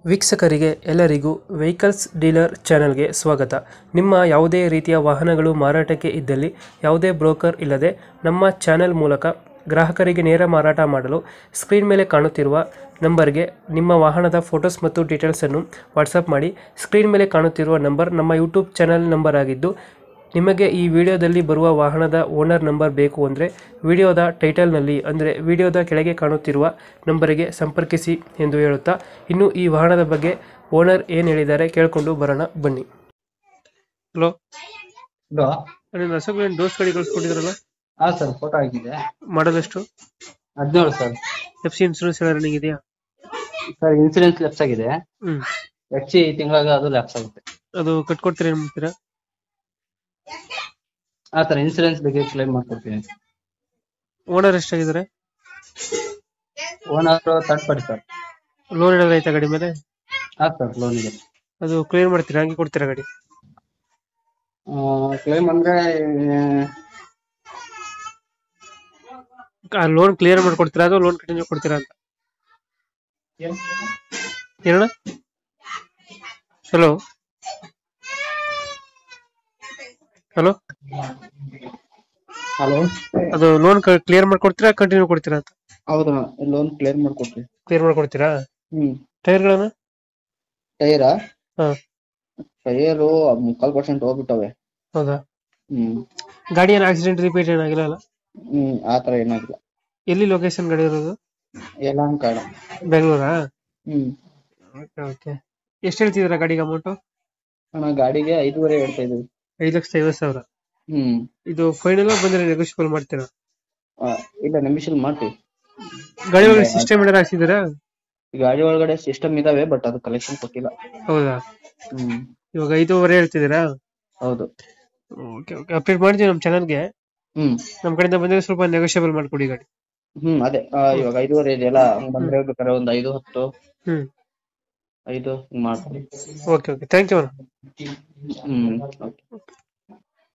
ವೀಕ್ಷಕರಿಗೆ ಎಲ್ಲರಿಗೂ vehicles dealer ಚಾನೆಲ್ಗೆ ಸ್ವಾಗತ ನಿಮ್ಮ ಯಾವುದೇ ರೀತಿಯ ವಾಹನಗಳು ಮಾರಾಟಕ್ಕೆ ಇದ್ದಲ್ಲಿ ಯಾವುದೇ ಬ್ರೋಕರ್ ಇಲ್ಲದೆ ನಮ್ಮ ಚಾನೆಲ್ ಮೂಲಕ ಗ್ರಾಹಕರಿಗೆ ನೇರ ಮಾರಾಟ ಮಾಡಲು ಸ್ಕ್ರೀನ್ ಮೇಲೆ ಕಾಣುತ್ತಿರುವ ನಂಬರ್ಗೆ ನಿಮ್ಮ ವಾಹನದ ಫೋಟೋಸ್ ಮತ್ತು ಡೀಟೇಲ್ಸನ್ನು ವಾಟ್ಸಪ್ ಮಾಡಿ ಸ್ಕ್ರೀನ್ ಮೇಲೆ ಕಾಣುತ್ತಿರುವ ನಂಬರ್ ನಮ್ಮ ಯೂಟ್ಯೂಬ್ ಚಾನೆಲ್ ನಂಬರ್ ಆಗಿದ್ದು ನಿಮಗೆ ಈ ವಿಡಿಯೋದಲ್ಲಿ ಬರುವ ವಾಹನದ ಓನರ್ ನಂಬರ್ ಬೇಕು ಅಂದರೆ ವಿಡಿಯೋದ ಟೈಟಲ್ನಲ್ಲಿ ಅಂದರೆ ವಿಡಿಯೋದ ಕೆಳಗೆ ಕಾಣುತ್ತಿರುವ ನಂಬರಿಗೆ ಸಂಪರ್ಕಿಸಿ ಎಂದು ಹೇಳುತ್ತಾ ಇನ್ನು ಈ ವಾಹನದ ಬಗ್ಗೆ ಓನರ್ ಏನು ಹೇಳಿದ್ದಾರೆ ಕೇಳಿಕೊಂಡು ಬರೋಣ ಬನ್ನಿ ಹಲೋ ಇದು ನಿಮ್ಮ ಅಶೋಕ್ ಡೋಸ್ ಗಾಡಿ ಕಳಿಸ್ಕೊಟ್ಟಿದ್ರಲ್ಲ ಹಾ ಸರ್ ಫೋಟೋ ಆಗಿದೆ ಮಾಡಲ್ ಎಷ್ಟು ಹದಿನೇಳು ಸರ್ ಎಫ್ ಸಿ ಇನ್ಸೂರೆನ್ಸ್ ಎಲ್ಲ ರನ್ನಿಂಗ್ ಇದೆಯಾ ಸರ್ ಇನ್ಸೂರೆನ್ಸ್ ಲ್ಯಾಪ್ಸ್ ಆಗಿದೆ ಹ್ಮ್ ಎಫ್ ಸಿ ತಿಂಗಳಾಗ ಅದು ಲ್ಯಾಪ್ಸ್ ಆಗುತ್ತೆ ಅದು ಕಟ್ಕೊಡ್ತೀರಾ ಏನು ಮಾಡ್ತೀರಾ ಹಾ ಸರ್ ಇನ್ಸೂರೆನ್ಸ್ ಬಗ್ಗೆ ಕ್ಲೈಮ್ ಮಾಡ್ಕೊಡ್ತೀನಿ ಓನರ್ ಎಷ್ಟಾಗಿದ್ದಾರೆ owner third party sir loan ಏನಾದ್ರು ಐತಾ ಗಾಡಿ ಮೇಲೆ ಹಾ ಸರ್ ಲೋನ್ ಇದೆ ಅದು ಕ್ಲಿಯರ್ ಮಾಡ್ತೀರಾ ಹಂಗೆ ಕೊಡ್ತೀರಾ ಗಾಡಿ ಕ್ಲೈಮ್ ಅಂದ್ರೆ ಲೋನ್ ಕ್ಲಿಯರ್ ಮಾಡ್ಕೊಡ್ತೀರಾ ಅದು ಲೋನ್ ಕಂಟಿನ್ಯೂ ಕೊಡ್ತೀರಾ ಅಂತ ಏನಣ್ಣ ಹಲೋ ಹಲೋ ಹಲೋ ಅದು ಲೋನ್ ಕ್ಲಿಯರ್ ಮಾಡ್ಕೊಡ್ತೀರಾ ಕಂಟಿನ್ಯೂ ಕೊಡ್ತೀರಾ ಅಂತ ಹೌದು ಲೋನ್ ಕ್ಲಿಯರ್ ಮಾಡ್ಕೊಡ್ತೀನಿ ಕ್ಲಿಯರ್ ಮಾಡ್ಕೊಡ್ತೀರಾ ಹ್ಮ್ ಟೈರ್ಗಳನ್ನ ಟೈರಾ ಹಾ ಟೈರು ಮುಕ್ಕಾಲ್ ಪರ್ಸೆಂಟ್ ಹೋಗ್ಬಿಟ್ಟವೆ ಹೌದಾ ಹ್ಮ್ ಗಾಡಿ ಏನು ಆಕ್ಸಿಡೆಂಟ್ ರಿಪೇಟ್ ಏನಾಗಿಲ್ಲ ಅಲ್ಲ ಹ್ಮ್ ಆತರ ಏನಾಗಿಲ್ಲ ಎಲ್ಲಿ ಲೊಕೇಶನ್ ಗಾಡಿ ಇರೋದು ಎಲ್ಲ ಕಾಡ ಬೆಂಗಳೂರಾ ಹ್ಮ್ ಓಕೆ ಓಕೆ ಎಷ್ಟು ಹೇಳ್ತಿದ್ದೀರಾ ಗಾಡಿಗೆ ಅಮೌಂಟು ಅಣ್ಣ ಗಾಡಿಗೆ ಐದೂವರೆ ಹೇಳ್ತಾ ಇದೀವಿ ಐದು ಲಕ್ಷದ ಐವತ್ತು ಸಾವಿರ ಹ್ಮ್ ಇದು ಫೈನಲ್ ಬಂದ್ರೆ ನೆಗೋಷಿಯಬಲ್ ಮಾಡ್ತೀರಾ ಆ, ಇಲ್ಲ ನಿಮಿಷಲ್ ಮಾಡ್ತೀವಿ ಗಾಡಿ ಒಳಗೆ ಸಿಸ್ಟಮ್ ಏನಾರು ಹಾಕ್ಸಿದ್ದೀರಾ ಗಾಡಿ ಒಳಗಡೆ ಸಿಸ್ಟಮ್ ಇದಾವೆ ಬಟ್ ಅದು ಕಲೆಕ್ಷನ್ ಕೊಟ್ಟಿಲ್ಲ ಹೌದಾ ಹ್ಮ್ ಇವಾಗ ಐದೂವರೆ ಹೇಳ್ತಿದ್ದೀರಾ ಹೌದು ಓಕೆ ಓಕೆ ಅಪ್ಡೇಟ್ ಮಾಡ್ತೀವಿ ನಮ್ಮ ಚಾನಲ್ಗೆ ಹ್ಮ್ ನಮ್ಮ ಕಡೆಯಿಂದ ಬಂದರೆ ಸ್ವಲ್ಪ ನೆಗೋಷಿಯಬಲ್ ಮಾಡ್ಕೊಡಿ ಗಾಡಿ ಹ್ಮ್ ಅದೇ ಆ, ಇವಾಗ ಐದೂವರೆ ಇದೆಯಲ್ಲ ಹಂಗ್ ಬಂದ್ರೆ ಬೇಕಾದ್ರೆ ಒಂದ್ ಐದು ಹತ್ತು ಹ್ಮ್ ಐದು ಹಿಂಗ್ ಮಾಡ್ತೀವಿ okay okay thank you hmm okay